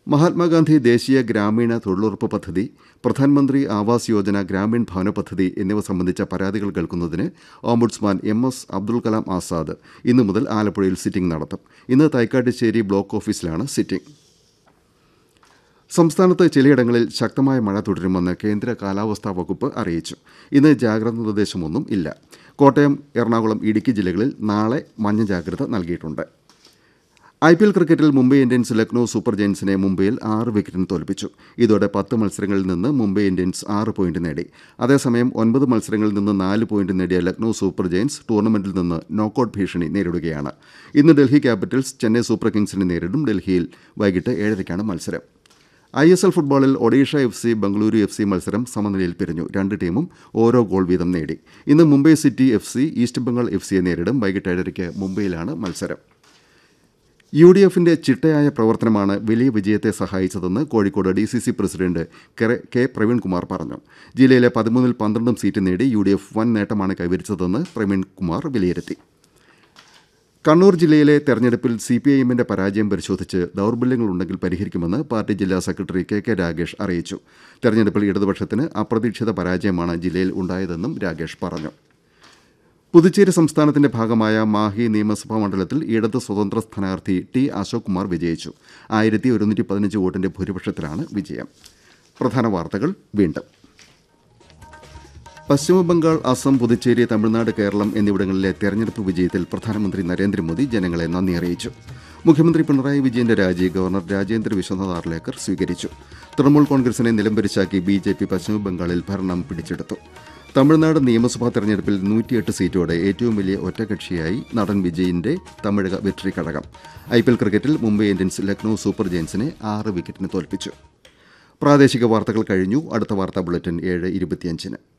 മഹാത്മാഗാന്ധി ദേശീയ ഗ്രാമീണ തൊഴിലുറപ്പ് പദ്ധതി പ്രധാനമന്ത്രി ആവാസ് യോജന ഗ്രാമീൺ ഭവന പദ്ധതി എന്നിവ സംബന്ധിച്ച പരാതികൾ കേൾക്കുന്നതിന് ombudsman M S Abdul Kalam Azad ഇന്നു മുതൽ ആലപ്പുഴയിൽ സിറ്റിംഗ് നടത്തും ഇന്ന് തൈക്കാട്ടുശ്ശേരി ബ്ലോക്ക് ഓഫീസിലാണ് സിറ്റിംഗ് സംസ്ഥാനത്ത് ചിലയിടങ്ങളിൽ ശക്തമായ മഴ തുടരുമെന്ന് കേന്ദ്ര കാലാവസ്ഥാ വകുപ്പ് അറിയിച്ചു ഇന്ന് ജാഗ്രതാ നിർദ്ദേശമൊന്നും ഇല്ല കോട്ടയം എറണാകുളം ഇടുക്കി ജില്ലകളിൽ നാളെ മഞ്ഞ ജാഗ്രത നൽകിയിട്ടുണ്ട് ഐ പി എൽ ക്രിക്കറ്റിൽ മുംബൈ ഇന്ത്യൻസ് ലക്നൌ സൂപ്പർ ജയൻസിനെ മുംബൈയിൽ ആറ് വിക്കറ്റിന് തോൽപ്പിച്ചു ഇതോടെ പത്ത് മത്സരങ്ങളിൽ നിന്ന് മുംബൈ ഇന്ത്യൻസ് ആറ് പോയിന്റ് നേടി അതേസമയം ഒൻപത് മത്സരങ്ങളിൽ നിന്ന് നാല് പോയിന്റ് നേടിയ ലക്നൌ സൂപ്പർ ജയൻസ് ടൂർണമെന്റിൽ നിന്ന് നോക്കൌട്ട് ഭീഷണി നേരിടുകയാണ് ഇന്ന് ഡൽഹി ക്യാപിറ്റൽസ് ചെന്നൈ സൂപ്പർ കിങ്സിനെ നേരിടും ഡൽഹിയിൽ വൈകിട്ട് ഏഴരയ്ക്കാണ് മത്സരം ഐ എസ് എൽ ഫുട്ബോളിൽ Odisha F C Bengaluru F C മത്സരം സമനിലയിൽ പിരിഞ്ഞു രണ്ട് ടീമും ഓരോ ഗോൾ വീതം നേടി ഇന്ന് Mumbai City F C East Bengal F സിയെ നേരിടും വൈകിട്ട് ഏഴരയ്ക്ക് മുംബൈയിലാണ് മത്സരം യു ഡി എഫിന്റെ ചിട്ടയായ പ്രവർത്തനമാണ് വലിയ വിജയത്തെ സഹായിച്ചതെന്ന് Kozhikode D C C president K Praveenkumar പറഞ്ഞു ജില്ലയിലെ പതിമൂന്നിൽ പന്ത്രണ്ടും സീറ്റ് നേടി യു ഡി എഫ് വൻ നേട്ടമാണ് കൈവരിച്ചതെന്ന് പ്രവീൺകുമാർ വിലയിരുത്തി കണ്ണൂർ ജില്ലയിലെ തെരഞ്ഞെടുപ്പിൽ സി പി ഐ എമ്മിന്റെ പരാജയം പരിശോധിച്ച് ദൌർബല്യങ്ങളുണ്ടെങ്കിൽ പരിഹരിക്കുമെന്ന് പാർട്ടി ജില്ലാ സെക്രട്ടറി കെ കെ രാഗേഷ് അറിയിച്ചു തെരഞ്ഞെടുപ്പിൽ ഇടതുപക്ഷത്തിന് അപ്രതീക്ഷിത പരാജയമാണ് ജില്ലയിൽ ഉണ്ടായതെന്നും രാഗേഷ് പറഞ്ഞു പുതുച്ചേരി സംസ്ഥാനത്തിന്റെ ഭാഗമായ മാഹി നിയമസഭാ മണ്ഡലത്തിൽ ഇടത് സ്വതന്ത്ര സ്ഥാനാർത്ഥി ടി അശോക് കുമാർ വിജയിച്ചു ആയിരത്തി ഒരുന്നൂറ്റി പതിനഞ്ച് വോട്ടിന്റെ ഭൂരിപക്ഷത്തിലാണ് വിജയം പ്രധാന വാർത്തകൾ വീണ്ടും പശ്ചിമബംഗാൾ അസം പുതുച്ചേരി തമിഴ്നാട് കേരളം എന്നിവിടങ്ങളിലെ തെരഞ്ഞെടുപ്പ് വിജയത്തിൽ പ്രധാനമന്ത്രി നരേന്ദ്രമോദി ജനങ്ങളെ നന്ദി അറിയിച്ചു മുഖ്യമന്ത്രി പിണറായി വിജയന്റെ രാജി ഗവർണർ രാജേന്ദ്ര വിശ്വനാഥ് ആർലേക്കർ സ്വീകരിച്ചു തൃണമൂൽ കോൺഗ്രസിനെ നിലംപരിശാക്കി ബി ജെ പി പശ്ചിമബംഗാളിൽ ഭരണം പിടിച്ചെടുത്തു തമിഴ്നാട് നിയമസഭാ തെരഞ്ഞെടുപ്പിൽ നൂറ്റിയെട്ട് സീറ്റോടെ ഏറ്റവും വലിയ ഒറ്റകക്ഷിയായി നടൻ വിജയിന്റെ Tamizhaga Vetri Kazhagam I P L ക്രിക്കറ്റിൽ മുംബൈ ഇന്ത്യൻസ് ലക്നൌ സൂപ്പർ ജയൻസിനെ ആറ് വിക്കറ്റിന് തോൽപ്പിച്ചു പ്രാദേശിക വാർത്തകൾ കഴിഞ്ഞു അടുത്ത വാർത്താ ബുള്ളറ്റിൻ ഏഴ് ഇരുപത്തിയഞ്ചിന്